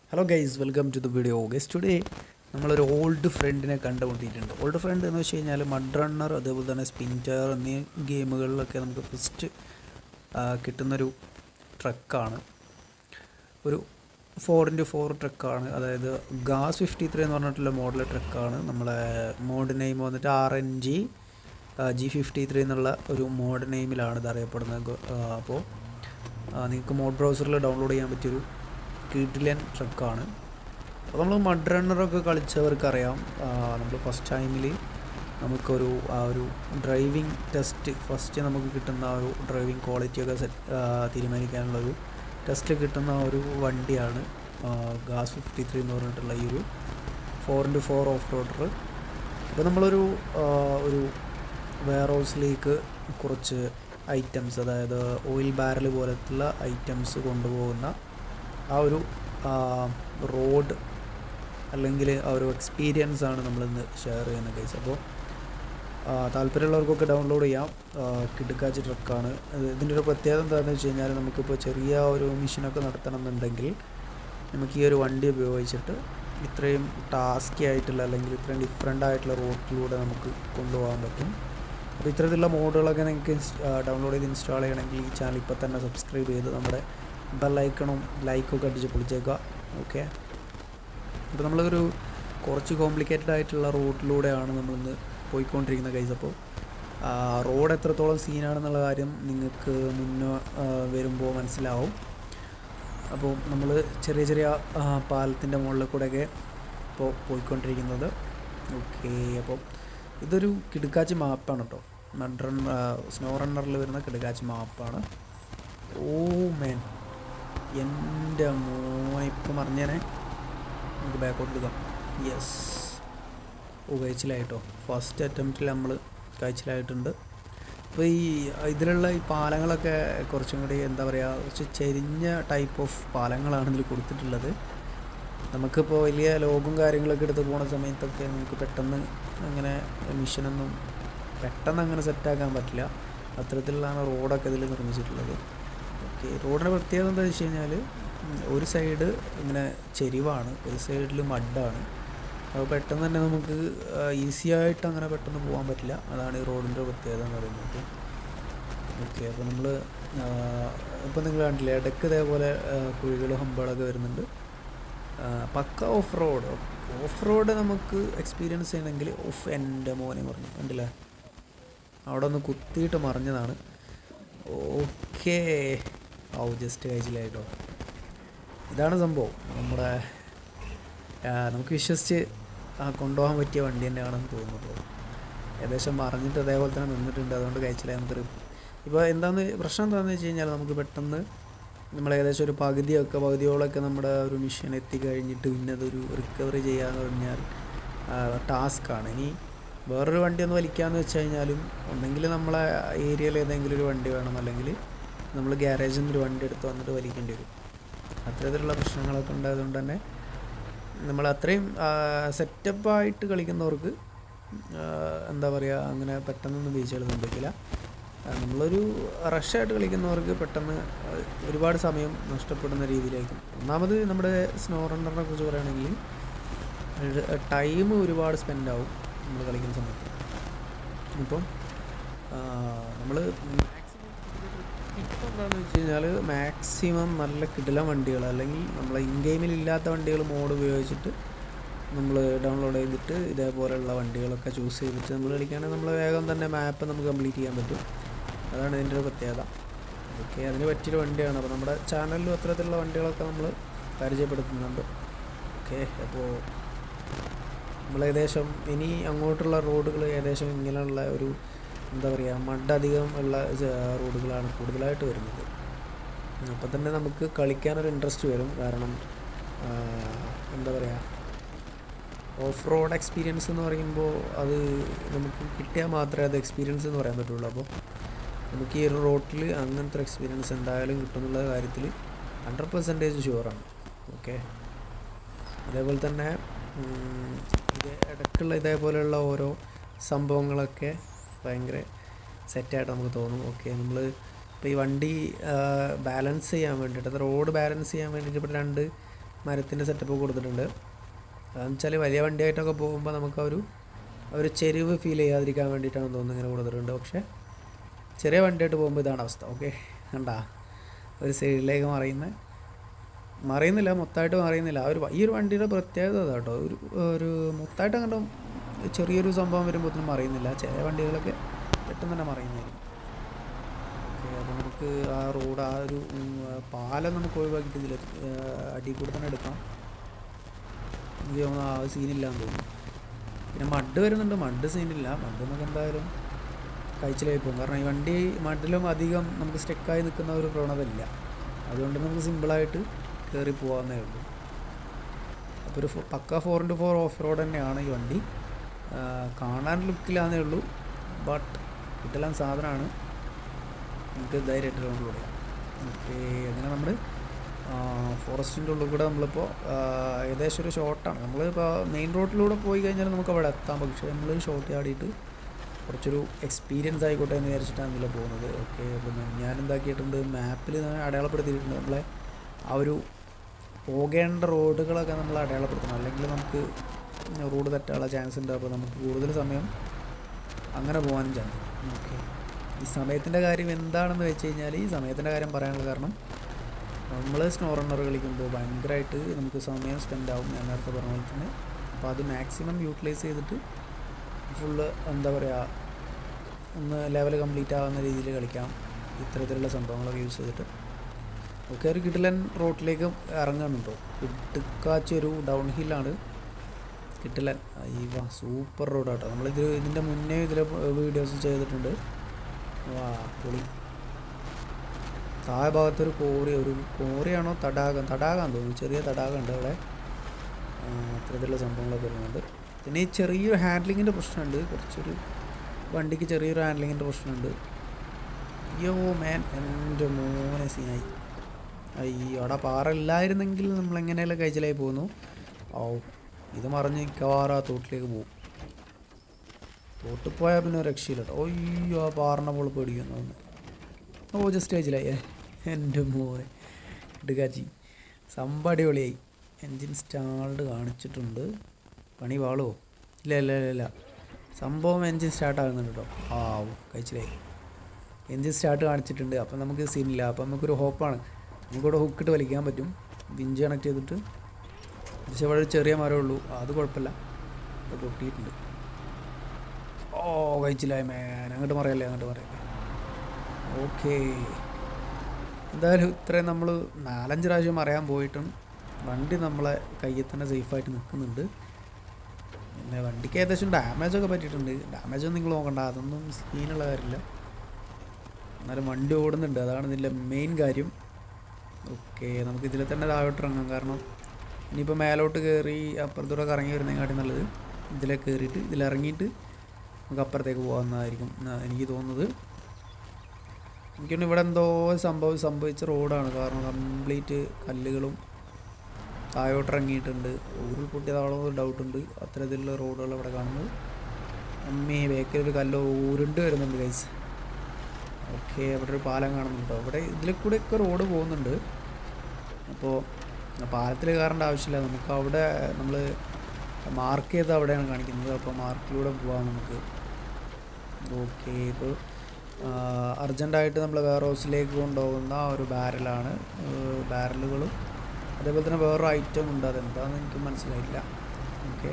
hello guys welcome to the video guys today നമ്മളൊരു old ഫ്രണ്ടിനെ കണ്ടുകൊണ്ടിട്ടുണ്ട് ഓൾഡ് ഫ്രണ്ട് എന്ന് വെച്ച് കഴിഞ്ഞാൽ മഡ് റണ്ണർ അതേപോലെ തന്നെ സ്പിൻ ടയർ എന്നീ ഗെയിമുകളിലൊക്കെ നമുക്ക് ഫസ്റ്റ് കിട്ടുന്നൊരു ട്രക്കാണ് ഒരു ഫോർ ഇൻറ്റു ഫോർ ട്രക്കാണ് അതായത് ഗാസ് ഫിഫ്റ്റി ത്രീ എന്ന് പറഞ്ഞിട്ടുള്ള മോഡൽ ട്രക്കാണ് നമ്മളെ മോഡ് നെയിം വന്നിട്ട് R N G G fifty three എന്നുള്ള ഒരു മോഡ് നെയിമിലാണ് ഇത് അറിയപ്പെടുന്നത് അപ്പോൾ നിങ്ങൾക്ക് മോഡ് ബ്രൗസറിൽ ഡൗൺലോഡ് ചെയ്യാൻ പറ്റിയൊരു കിഡിലൻ ട്രക്കാണ് അപ്പോൾ നമ്മൾ മഡ് റണ്ണറൊക്കെ കളിച്ചവർക്കറിയാം നമ്മൾ ഫസ്റ്റ് ടൈമിൽ നമുക്കൊരു ആ ഒരു ഡ്രൈവിംഗ് ടെസ്റ്റ് ഫസ്റ്റ് നമുക്ക് കിട്ടുന്ന ആ ഒരു ഡ്രൈവിംഗ് ക്വാളിറ്റിയൊക്കെ സെറ്റ് തീരുമാനിക്കാനുള്ളൊരു ടെസ്റ്റ് കിട്ടുന്ന ആ ഒരു വണ്ടിയാണ് ഗാസ് ഫിഫ്റ്റി ത്രീ എന്ന് പറഞ്ഞിട്ടുള്ള ഈ ഒരു four into four off roader അപ്പോൾ നമ്മളൊരു ഒരു വെയർ ഹൗസിലേക്ക് കുറച്ച് ഐറ്റംസ് അതായത് ഓയിൽ ബാരൽ പോലത്തുള്ള ഐറ്റംസ് കൊണ്ടുപോകുന്ന ആ ഒരു റോഡ് അല്ലെങ്കിൽ ആ ഒരു എക്സ്പീരിയൻസ് ആണ് നമ്മളിന്ന് ഷെയർ ചെയ്യുന്ന കേസ് അപ്പോൾ താല്പര്യമുള്ളവർക്കൊക്കെ ഡൗൺലോഡ് ചെയ്യാം കിടുക്കാച്ചി ട്രക്കാണ് ഇതിൻ്റെ ഒരു പ്രത്യേകത എന്താണെന്ന് വെച്ച് കഴിഞ്ഞാൽ നമുക്കിപ്പോൾ ചെറിയ ഒരു മിഷനൊക്കെ നടത്തണം എന്നുണ്ടെങ്കിൽ നമുക്ക് ഈ ഒരു വണ്ടി ഉപയോഗിച്ചിട്ട് ഇത്രയും ടാസ്കി ആയിട്ടുള്ള അല്ലെങ്കിൽ ഇത്രയും ഡിഫറെൻ്റ് ആയിട്ടുള്ള റോട്ടിലൂടെ നമുക്ക് കൊണ്ടുപോകാൻ പറ്റും അപ്പോൾ ഇത്തരത്തിലുള്ള മോഡുകളൊക്കെ നിങ്ങൾക്ക് ഡൗൺലോഡ് ചെയ്ത് ഇൻസ്റ്റാൾ ചെയ്യണമെങ്കിൽ ഈ ചാനൽ ഇപ്പോൾ തന്നെ സബ്സ്ക്രൈബ് ചെയ്ത് നമ്മുടെ ബെല്ലൈക്കണും ലൈക്കൊക്കെ അടിച്ച് പൊളിച്ചേക്കുക ഓക്കെ അപ്പോൾ നമ്മളൊരു കുറച്ച് കോംപ്ലിക്കേറ്റഡ് ആയിട്ടുള്ള റൂട്ടിലൂടെയാണ് നമ്മളിന്ന് പോയിക്കൊണ്ടിരിക്കുന്ന കൈസ് അപ്പോൾ റോഡ് എത്രത്തോളം സീനാണെന്നുള്ള കാര്യം നിങ്ങൾക്ക് മുന്നേ വരുമ്പോൾ മനസ്സിലാവും അപ്പോൾ നമ്മൾ ചെറിയ ചെറിയ പാലത്തിൻ്റെ മുകളിൽ കൂടെയൊക്കെ ഇപ്പോൾ പോയിക്കൊണ്ടിരിക്കുന്നത് ഓക്കെ അപ്പോൾ ഇതൊരു കിടുക്കാച്ചി മാപ്പാണ് കേട്ടോ മഡ് റൺ സ്നോ റണ്ണറിൽ വരുന്ന കിടുക്കാച്ചി മാപ്പാണ് ഓ മേൻ എൻ്റെ മോനെ ഇപ്പം മറിഞ്ഞേനെ നമുക്ക് ബാക്കോട്ട് എടുക്കാം യെസ് ഓ കഴിച്ചിലായിട്ടോ ഫസ്റ്റ് അറ്റംപ്റ്റിൽ നമ്മൾ കഴിച്ചിലായിട്ടുണ്ട് അപ്പോൾ ഈ ഇതിലുള്ള ഈ പാലങ്ങളൊക്കെ കുറച്ചും കൂടി എന്താ പറയുക കുറച്ച് ചെരിഞ്ഞ ടൈപ്പ് ഓഫ് പാലങ്ങളാണ് ഇതിൽ കൊടുത്തിട്ടുള്ളത് നമുക്കിപ്പോൾ വലിയ ലോഗും കാര്യങ്ങളൊക്കെ എടുത്ത് പോകുന്ന സമയത്തൊക്കെ നമുക്ക് പെട്ടെന്ന് അങ്ങനെ മിഷനൊന്നും പെട്ടെന്ന് അങ്ങനെ സെറ്റാക്കാൻ പറ്റില്ല അത്തരത്തിലുള്ളതാണ് റോഡൊക്കെ ഇതിൽ നിർമ്മിച്ചിട്ടുള്ളത് ഓക്കെ റോഡിൻ്റെ പ്രത്യേകത എന്താ വെച്ച് കഴിഞ്ഞാൽ ഒരു സൈഡ് ഇങ്ങനെ ചെരിവാണ് ഒരു സൈഡിൽ മഡാണ് അപ്പോൾ പെട്ടെന്ന് തന്നെ നമുക്ക് ഈസി ആയിട്ട് അങ്ങനെ പെട്ടെന്ന് പോകാൻ പറ്റില്ല അതാണ് ഈ റോഡിൻ്റെ പ്രത്യേകത എന്ന് പറയുന്നത് ഓക്കെ അപ്പോൾ നമ്മൾ ഇപ്പോൾ നിങ്ങൾ കണ്ടില്ലേ ഇടയ്ക്ക് ഇതേപോലെ കുഴികളും ഹമ്പുകളൊക്കെ വരുന്നുണ്ട് pakka off road off road നമുക്ക് എക്സ്പീരിയൻസ് ചെയ്യണമെങ്കിൽ ഓഫ് എൻ്റെ മോനെ പറഞ്ഞു കണ്ടില്ലേ അവിടെ ഒന്ന് കുത്തിയിട്ട് മറിഞ്ഞതാണ് ഓക്കേ ഔ ജസ്റ്റ് കഴിച്ചില്ലായിട്ടോ ഇതാണ് സംഭവം നമ്മുടെ നമുക്ക് വിശ്വസിച്ച് കൊണ്ടുപോകാൻ പറ്റിയ വണ്ടി തന്നെയാണെന്ന് തോന്നുന്നു ഏകദേശം മറിഞ്ഞിട്ട് അതേപോലെ തന്നെ നിന്നിട്ടുണ്ട് അതുകൊണ്ട് കഴിച്ചില്ല നമുക്കൊരു ഇപ്പോൾ എന്താണെന്ന് പ്രശ്നം എന്താണെന്ന് വെച്ച് കഴിഞ്ഞാൽ നമുക്ക് പെട്ടെന്ന് നമ്മൾ ഏകദേശം ഒരു പകുതിയൊക്കെ പകുതിയോളൊക്കെ നമ്മുടെ ഒരു മിഷൻ എത്തിക്കഴിഞ്ഞിട്ട് പിന്നെ അതൊരു റിക്കവറി ചെയ്യാന്ന് പറഞ്ഞാൽ ടാസ്ക്കാണ് ഇനി വേറൊരു വണ്ടി ഒന്ന് വലിക്കാമെന്ന് വെച്ച് കഴിഞ്ഞാലും ഒന്നെങ്കിൽ നമ്മളെ ഏരിയയിൽ ഏതെങ്കിലും ഒരു വണ്ടി വേണം അല്ലെങ്കിൽ നമ്മൾ ഗ്യാരേജിൽ നിന്ന് ഒരു വണ്ടി എടുത്ത് വന്നിട്ട് വലിക്കേണ്ടി വരും അത്തരത്തിലുള്ള പ്രശ്നങ്ങളൊക്കെ ഉണ്ടായതുകൊണ്ട് തന്നെ നമ്മൾ അത്രയും സെറ്റപ്പായിട്ട് കളിക്കുന്നവർക്ക് എന്താ പറയുക അങ്ങനെ പെട്ടെന്നൊന്നും വീഴ്ചകൾ സംഭവിക്കില്ല നമ്മളൊരു റഷായിട്ട് കളിക്കുന്നവർക്ക് പെട്ടെന്ന് ഒരുപാട് സമയം നഷ്ടപ്പെടുന്ന രീതിയിലായിരിക്കും ഒന്നാമത് നമ്മുടെ സ്നോ റണ്ണറിനെ കുറിച്ച് പറയുകയാണെങ്കിൽ ടൈം ഒരുപാട് സ്പെൻഡ് ആവും നമ്മൾ കളിക്കുന്ന സമയത്ത് ഇപ്പം നമ്മൾ ഇപ്പം എന്താണെന്ന് വെച്ച് കഴിഞ്ഞാൽ മാക്സിമം നല്ല കിടിലം വണ്ടികൾ അല്ലെങ്കിൽ നമ്മളെ ഇൻ ഗെയിമിൽ ഇല്ലാത്ത വണ്ടികൾ മോഡ് ഉപയോഗിച്ചിട്ട് നമ്മൾ ഡൗൺലോഡ് ചെയ്തിട്ട് ഇതേപോലെയുള്ള വണ്ടികളൊക്കെ ചൂസ് ചെയ്തിട്ട് നമ്മൾ കളിക്കുകയാണെങ്കിൽ നമ്മൾ വേഗം തന്നെ മാപ്പ് നമുക്ക് കംപ്ലീറ്റ് ചെയ്യാൻ പറ്റും അതാണ് ഇതിൻ്റെ ഒരു പ്രത്യേകത ഓക്കെ അതിന് പറ്റിയൊരു വണ്ടിയാണ് അപ്പോൾ നമ്മുടെ ചാനലിലും അത്തരത്തിലുള്ള വണ്ടികളൊക്കെ നമ്മൾ പരിചയപ്പെടുത്തുന്നുണ്ട് ഓക്കെ അപ്പോൾ നമ്മൾ ഏകദേശം ഇനി അങ്ങോട്ടുള്ള റോഡുകൾ ഏകദേശം ഇങ്ങനെയുള്ള ഒരു എന്താ പറയുക മഡ് അധികം ഉള്ള റോഡുകളാണ് കൂടുതലായിട്ട് വരുന്നത് അപ്പോൾ തന്നെ നമുക്ക് കളിക്കാനൊരു ഇൻട്രസ്റ്റ് വരും കാരണം എന്താ പറയുക ഓഫ് റോഡ് എക്സ്പീരിയൻസ് എന്ന് പറയുമ്പോൾ അത് നമുക്ക് കിട്ടിയാൽ മാത്രമേ അത് എക്സ്പീരിയൻസ് എന്ന് പറയാൻ പറ്റുള്ളൂ അപ്പോൾ നമുക്ക് ഈ ഒരു റോട്ടിൽ അങ്ങനത്തെ എക്സ്പീരിയൻസ് എന്തായാലും കിട്ടുന്നുള്ള കാര്യത്തിൽ ഹൺഡ്രഡ് പെർസെൻറ്റേജ് ഷുവറാണ് ഓക്കെ അതേപോലെ തന്നെ ഇത് ഇടയ്ക്കുള്ള ഇതേപോലെയുള്ള ഓരോ സംഭവങ്ങളൊക്കെ ഭയങ്കര സെറ്റായിട്ട് നമുക്ക് തോന്നും ഓക്കെ നമ്മൾ ഇപ്പോൾ ഈ വണ്ടി ബാലൻസ് ചെയ്യാൻ വേണ്ടിയിട്ട് റോഡ് ബാലൻസ് ചെയ്യാൻ വേണ്ടിയിട്ട് ഇപ്പോൾ രണ്ട് മരത്തിൻ്റെ സെറ്റപ്പ് കൊടുത്തിട്ടുണ്ട് അതെന്ന് വെച്ചാൽ വലിയ വണ്ടിയായിട്ടൊക്കെ പോകുമ്പോൾ നമുക്ക് ആ ഒരു ആ ഒരു ചെരിവ് ഫീൽ ചെയ്യാതിരിക്കാൻ വേണ്ടിയിട്ടാണ് തോന്നുന്നു ഇങ്ങനെ കൊടുത്തിട്ടുണ്ട് പക്ഷേ ചെറിയ വണ്ടിയായിട്ട് പോകുമ്പോൾ ഇതാണ് അവസ്ഥ ഓക്കെ കണ്ടാ ഒരു സൈഡിലേക്ക് മറിയുന്ന മറിയുന്നില്ല മൊത്തമായിട്ട് മറിയുന്നില്ല ആ ഒരു ഈ ഒരു വണ്ടിയുടെ പ്രത്യേകത അതാ കേട്ടോ ഒരു ഒരു മൊത്തമായിട്ട് അങ്ങോട്ടും ചെറിയൊരു സംഭവം വരുമ്പോഴത്തേനും മറിയുന്നില്ല ചെറിയ വണ്ടികളൊക്കെ പെട്ടെന്ന് തന്നെ മറിയുന്നതായിരിക്കും ഓക്കെ അപ്പോൾ നമുക്ക് ആ റോഡ് ആ ഒരു ഉം, പാലം നമുക്ക് ഒഴിവാക്കിയിട്ട് ഇതിൽ അടിയിൽ കൂടെ തന്നെ എടുക്കാം എനിക്ക് തോന്നുന്നു ആ സീനില്ലാന്ന് തോന്നുന്നു പിന്നെ മഡ് വരുന്നുണ്ട് മഡ് സീനില്ല മഡ് നമുക്ക് എന്തായാലും കഴിച്ചിലായി പോകും കാരണം ഈ വണ്ടി മഡിലും അധികം നമുക്ക് സ്റ്റെക്കായി നിൽക്കുന്ന ഒരു പ്രവണത ഇല്ല അതുകൊണ്ട് നമുക്ക് സിമ്പിളായിട്ട് കയറി പോകാവുന്നേ ഉള്ളൂ അപ്പോൾ ഒരു ഫോ- pakka four into four off road തന്നെയാണ് ഈ വണ്ടി ആ, കാണാൻ ലുക്കിലാന്നേ ഉള്ളൂ ബട്ട് കിട്ടലാൻ സാധനമാണ് നമുക്ക് ധൈര്യമായിട്ട് റൗണ്ട് കൊടുക്കാം ഓക്കെ അങ്ങനെ നമ്മൾ ഫോറസ്റ്റിൻ്റെ ഉള്ളിൽ കൂടെ നമ്മളിപ്പോൾ ആ, ഏകദേശം ഒരു ഷോർട്ടാണ് നമ്മളിപ്പോൾ മെയിൻ റോഡിലൂടെ പോയി കഴിഞ്ഞാൽ നമുക്ക് അവിടെ എത്താം പക്ഷേ നമ്മൾ ഷോർട്ട് ചാടിയിട്ട് കുറച്ചൊരു എക്സ്പീരിയൻസ് ആയിക്കോട്ടെ എന്ന് വിചാരിച്ചിട്ടാണ് ഇതിൽ പോകുന്നത് ഓക്കെ അപ്പം ഞാൻ എന്താക്കിയിട്ടുണ്ട് മാപ്പിൽ അടയാളപ്പെടുത്തിയിട്ടുണ്ട് നമ്മളെ ആ ഒരു പോകേണ്ട റോഡുകളൊക്കെ നമ്മൾ അടയാളപ്പെടുത്തണം അല്ലെങ്കിൽ നമുക്ക് റോഡ് തെറ്റാനുള്ള ചാൻസ് ഉണ്ട് അപ്പോൾ നമുക്ക് കൂടുതൽ സമയം അങ്ങനെ പോകാനും ചാൻസ് ഓക്കെ ഈ സമയത്തിൻ്റെ കാര്യം എന്താണെന്ന് വെച്ച് കഴിഞ്ഞാൽ ഈ സമയത്തിൻ്റെ കാര്യം പറയാനുള്ള കാരണം നമ്മൾ സ്നോ റണ്ണർ കളിക്കുമ്പോൾ ഭയങ്കരമായിട്ട് നമുക്ക് സമയം സ്പെൻഡ് ആവും ഞാൻ നേരത്തെ പറഞ്ഞ പോലെ തന്നെ അപ്പോൾ അത് മാക്സിമം യൂട്ടിലൈസ് ചെയ്തിട്ട് ഫുള്ള് എന്താ പറയുക ഒന്ന് ലെവൽ കംപ്ലീറ്റ് ആവുന്ന രീതിയിൽ കളിക്കാം ഇത്തരത്തിലുള്ള സംഭവങ്ങളൊക്കെ യൂസ് ചെയ്തിട്ട് ഒക്കെ ഒരു കിടിലൻ റോട്ടിലേക്ക് ഇറങ്ങുന്നുണ്ടോ ഇടുക്കാച്ചി ഒരു ഡൗൺ ഹില്ലാണ് കിട്ടിലൻ ഈ വാ സൂപ്പർ റോഡ് കേട്ടോ നമ്മളിത് ഇതിൻ്റെ മുന്നേ ഇതിൽ വീഡിയോസ് ചെയ്തിട്ടുണ്ട് വാ പൊളി താഴെ ഭാഗത്തൊരു കോറി ഒരു കോറിയാണോ തടാകം തടാകം തോന്നുന്നു ചെറിയ തടാകം ഉണ്ട് അവിടെ ആ, അത്തരത്തിലുള്ള സംഭവങ്ങളൊക്കെ വരുന്നുണ്ട് പിന്നെ ഈ ചെറിയൊരു ഹാൻഡ്ലിങ്ങിൻ്റെ പ്രശ്നമുണ്ട് കുറച്ചൊരു വണ്ടിക്ക് ചെറിയൊരു ഹാൻഡ്ലിങ്ങിൻ്റെ പ്രശ്നമുണ്ട് അയ്യോ മാൻ എൻ്റെ മോനെ സീനായി അയ്യോ അവിടെ പാറ ഇല്ലായിരുന്നെങ്കിൽ നമ്മൾ എങ്ങനെയല്ല കഴിച്ചിലായി പോകുന്നു ഓ ഇത് മറിഞ്ഞ് മിക്കവാറും ആ തോട്ടിലേക്ക് പോകും തോട്ടിൽ പോയാൽ പിന്നെ ഒരു രക്ഷയില്ല കേട്ടോ അയ്യോ ആ പാറിനെ പോലെ പേടിക്കുന്നു ഒന്ന് ഓ ജസ്റ്റ് കഴിച്ചിലായി എൻ്റെ മോനെ ഇടുകാച്ചി സമ്പടി പൊളിയായി എൻജിൻ സ്റ്റാൾഡ് കാണിച്ചിട്ടുണ്ട് പണി വാളുവോ ഇല്ല ഇല്ല ഇല്ല ഇല്ല സംഭവം എൻജിൻ സ്റ്റാർട്ട് ആകുന്നുണ്ട് കേട്ടോ ആ കഴിച്ചിലായി എൻജിൻ സ്റ്റാർട്ട് കാണിച്ചിട്ടുണ്ട് അപ്പം നമുക്ക് സീനില്ല അപ്പം നമുക്കൊരു ഹോപ്പാണ് നമുക്കിവിടെ ഹുക്കിട്ട് വലിക്കാൻ പറ്റും വിഞ്ച് കണക്ട് ചെയ്തിട്ട് പക്ഷേ ഇവിടെ ഒരു ചെറിയ മരമേ ഉള്ളൂ അത് കുഴപ്പമില്ല അത് പൊട്ടിയിട്ടുണ്ട് ഓ കഴിച്ചില്ല മേൻ അങ്ങോട്ട് മറിയല്ലേ അങ്ങോട്ട് മറിയല്ലേ ഓക്കേ എന്തായാലും ഇത്രയും നമ്മൾ നാലഞ്ച് പ്രാവശ്യം മറിയാൻ പോയിട്ടും വണ്ടി നമ്മളെ കയ്യിൽ തന്നെ സേഫായിട്ട് നിൽക്കുന്നുണ്ട് പിന്നെ വണ്ടിക്ക് ഏകദേശം ഡാമേജൊക്കെ പറ്റിയിട്ടുണ്ട് ഡാമേജ് ഒന്നും നിങ്ങൾ നോക്കണ്ട അതൊന്നും സീനുള്ള കാര്യമില്ല എന്നാലും വണ്ടി ഓടുന്നുണ്ട് അതാണ് ഇതിൻ്റെ മെയിൻ കാര്യം ഓക്കെ നമുക്ക് ഇതിൽ തന്നെ താഴോട്ട് ഇറങ്ങാം കാരണം ഇനിയിപ്പോൾ മേലോട്ട് കയറി അപ്പുറത്തൂടെ കറങ്ങി വരുന്നതിനെക്കാട്ടി നല്ലത് ഇതിലെ കയറിയിട്ട് ഇതിലിറങ്ങിയിട്ട് നമുക്ക് അപ്പുറത്തേക്ക് പോകാമെന്നായിരിക്കും എന്നാ- എനിക്ക് തോന്നുന്നത് എനിക്കൊന്ന് ഇവിടെ എന്തോ സംഭവം സംഭവിച്ച റോഡാണ് കാരണം കംപ്ലീറ്റ് കല്ലുകളും താഴോട്ട് ഇറങ്ങിയിട്ടുണ്ട് ഉരുൾപൊട്ടിയതാണോ ഡൗട്ടുണ്ട് അത്തരത്തിലുള്ള റോഡുകൾ ഇവിടെ കാണുന്നത് അമ്മേ ബേക്കിൽ ഒരു കല്ല് ഉരുണ്ട് വരുന്നുണ്ട് ഗൈസ് ഓക്കെ അവിടെ ഒരു പാലം കാണുന്നുണ്ടോ ഇവിടെ ഇതിൽ കൂടെയൊക്കെ റോഡ് പോകുന്നുണ്ട് അപ്പോൾ പാലത്തിൽ കയറേണ്ട ആവശ്യമില്ല നമുക്ക് അവിടെ നമ്മൾ മാർക്ക് ചെയ്ത് അവിടെയാണ് കാണിക്കുന്നത് അപ്പോൾ മാർക്കിലൂടെ പോവാം നമുക്ക് ഓക്കെ ഇപ്പോൾ അർജൻറ്റായിട്ട് നമ്മൾ വെയർ ഹൗസിലേക്ക് കൊണ്ടുപോകുന്ന ഒരു ബാരലാണ് ബാരലുകളും അതേപോലെ തന്നെ വേറൊരു ഐറ്റം ഉണ്ട് അതെന്താണെന്ന് എനിക്ക് മനസ്സിലായില്ല ഓക്കെ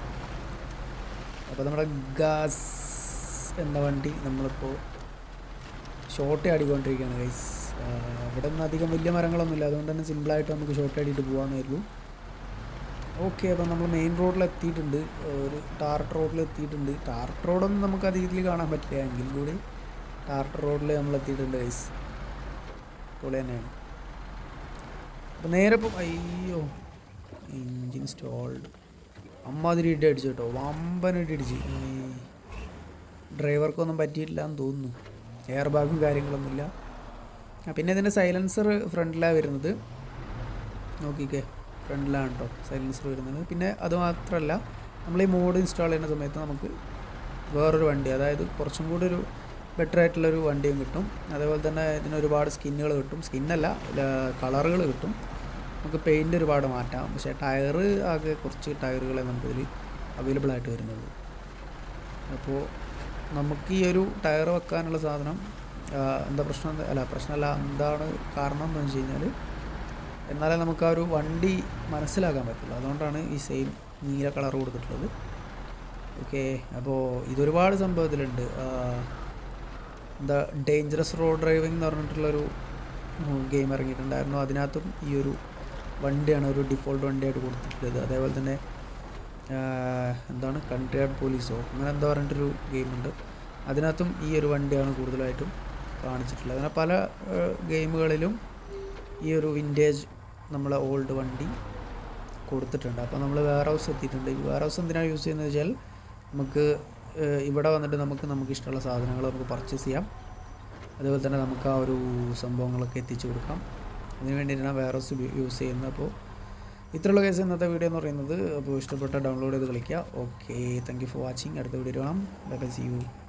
അപ്പോൾ നമ്മുടെ ഗാസ് എന്ന വണ്ടി നമ്മളിപ്പോൾ ഷോർട്ട് ആടിക്കൊണ്ടിരിക്കുകയാണ് ഗൈസ് ഇവിടെ ഒന്നും അധികം വലിയ മരങ്ങളൊന്നുമില്ല അതുകൊണ്ട് തന്നെ സിമ്പിളായിട്ട് നമുക്ക് ഷോർട്ട് ആടിയിട്ട് പോകാമെന്നായിരുന്നു ഓക്കെ അപ്പം നമ്മൾ മെയിൻ റോഡിൽ എത്തിയിട്ടുണ്ട് ഒരു ടാർട്ട് റോഡിൽ എത്തിയിട്ടുണ്ട് ടാർട്ട് റോഡൊന്നും നമുക്ക് അത് ഇതിൽ കാണാൻ പറ്റില്ല എങ്കിൽ കൂടി ടാർട്ട് റോഡിൽ നമ്മൾ എത്തിയിട്ടുണ്ട് ഗൈസ് പൊളി തന്നെയാണ് അപ്പോൾ നേരെ ഇപ്പം അയ്യോ എൻജിൻ സ്റ്റോൾഡ് അമ്മാതിരി ഇടി അടിച്ചു കേട്ടോ വമ്പൻ ഇടി അടിച്ച് ഡ്രൈവർക്കൊന്നും പറ്റിയിട്ടില്ല എന്ന് തോന്നുന്നു എയർ ബാഗും കാര്യങ്ങളൊന്നുമില്ല ആ, പിന്നെ ഇതിൻ്റെ സൈലൻസർ ഫ്രണ്ടിലാണ് വരുന്നത് നോക്കിക്കേ ഫ്രണ്ടിലാണ് കേട്ടോ സൈലൻസർ വരുന്നത് പിന്നെ അത് മാത്രമല്ല നമ്മൾ ഈ മോഡ് ഇൻസ്റ്റാൾ ചെയ്യുന്ന സമയത്ത് നമുക്ക് വേറൊരു വണ്ടി അതായത് കുറച്ചും കൂടി ഒരു ബെറ്റർ ആയിട്ടുള്ളൊരു വണ്ടിയും കിട്ടും അതേപോലെ തന്നെ ഇതിന് ഒരുപാട് സ്കിന്നുകൾ കിട്ടും സ്കിന്നല്ല കളറുകൾ കിട്ടും നമുക്ക് പെയിൻ്റ് ഒരുപാട് മാറ്റാം പക്ഷേ ടയർ ആകെ കുറച്ച് ടയറുകളെ നമുക്കിതിൽ അവൈലബിൾ ആയിട്ട് വരുന്നുള്ളൂ അപ്പോൾ നമുക്ക് ഈ ഒരു ടയർ വെക്കാനുള്ള സാധനം ആ, എന്താ പ്രശ്നം എന്ന് അല്ല പ്രശ്നമല്ല എന്താണ് കാരണം എന്ന് വെച്ച് കഴിഞ്ഞാൽ എന്നാലേ നമുക്ക് ആ ഒരു വണ്ടി മനസ്സിലാക്കാൻ പറ്റുള്ളൂ അതുകൊണ്ടാണ് ഈ സെയിം നീല കളർ കൊടുത്തിട്ടുള്ളത് ഓക്കെ അപ്പോൾ ഇതൊരുപാട് സംഭവത്തിലുണ്ട് ആ, എന്താ ഡേഞ്ചറസ് റോഡ് ഡ്രൈവിംഗ് എന്ന് പറഞ്ഞിട്ടുള്ളൊരു ഗെയിം ഇറങ്ങിയിട്ടുണ്ടായിരുന്നു അതിനകത്തും ഈ ഒരു വണ്ടിയാണ് ഒരു ഡിഫോൾട്ട് വണ്ടിയായിട്ട് കൊടുത്തിട്ടുള്ളത് അതേപോലെ തന്നെ ആ, എന്താണ് കൺട്രി ആർഡ് പോലീസോ അങ്ങനെ എന്താ പറഞ്ഞിട്ടൊരു ഗെയിമുണ്ട് അതിനകത്തും ഈ ഒരു വണ്ടിയാണ് കൂടുതലായിട്ടും കാണിച്ചിട്ടുള്ളത് അങ്ങനെ പല ആ, ഗെയിമുകളിലും ഈ ഒരു വിൻറ്റേജ് നമ്മളെ ഓൾഡ് വണ്ടി കൊടുത്തിട്ടുണ്ട് അപ്പോൾ നമ്മൾ വെയർ ഹൗസ് എത്തിയിട്ടുണ്ട് ഈ വെയർ ഹൗസ് എന്തിനാണ് യൂസ് ചെയ്യുന്നത് വെച്ചാൽ നമുക്ക് ഏഹ്, ഇവിടെ വന്നിട്ട് നമുക്ക് നമുക്ക് ഇഷ്ടമുള്ള സാധനങ്ങൾ നമുക്ക് പർച്ചേസ് ചെയ്യാം അതേപോലെ തന്നെ നമുക്ക് ആ ഒരു സംഭവങ്ങളൊക്കെ എത്തിച്ചു കൊടുക്കാം അതിന് വേണ്ടിയിട്ടാണ് വെയർ ഹൗസ് യൂസ് ചെയ്യുന്നത് അപ്പോൾ ഇത്രയുള്ള കേസ് ഇന്നത്തെ വീഡിയോ എന്ന് പറയുന്നത് അപ്പോൾ ഇഷ്ടപ്പെട്ട ഡൗൺലോഡ് ചെയ്ത് കളിക്കുക okay thank you for watching അടുത്ത വീഡിയോ കാണാം ബൈ ബൈ സി യു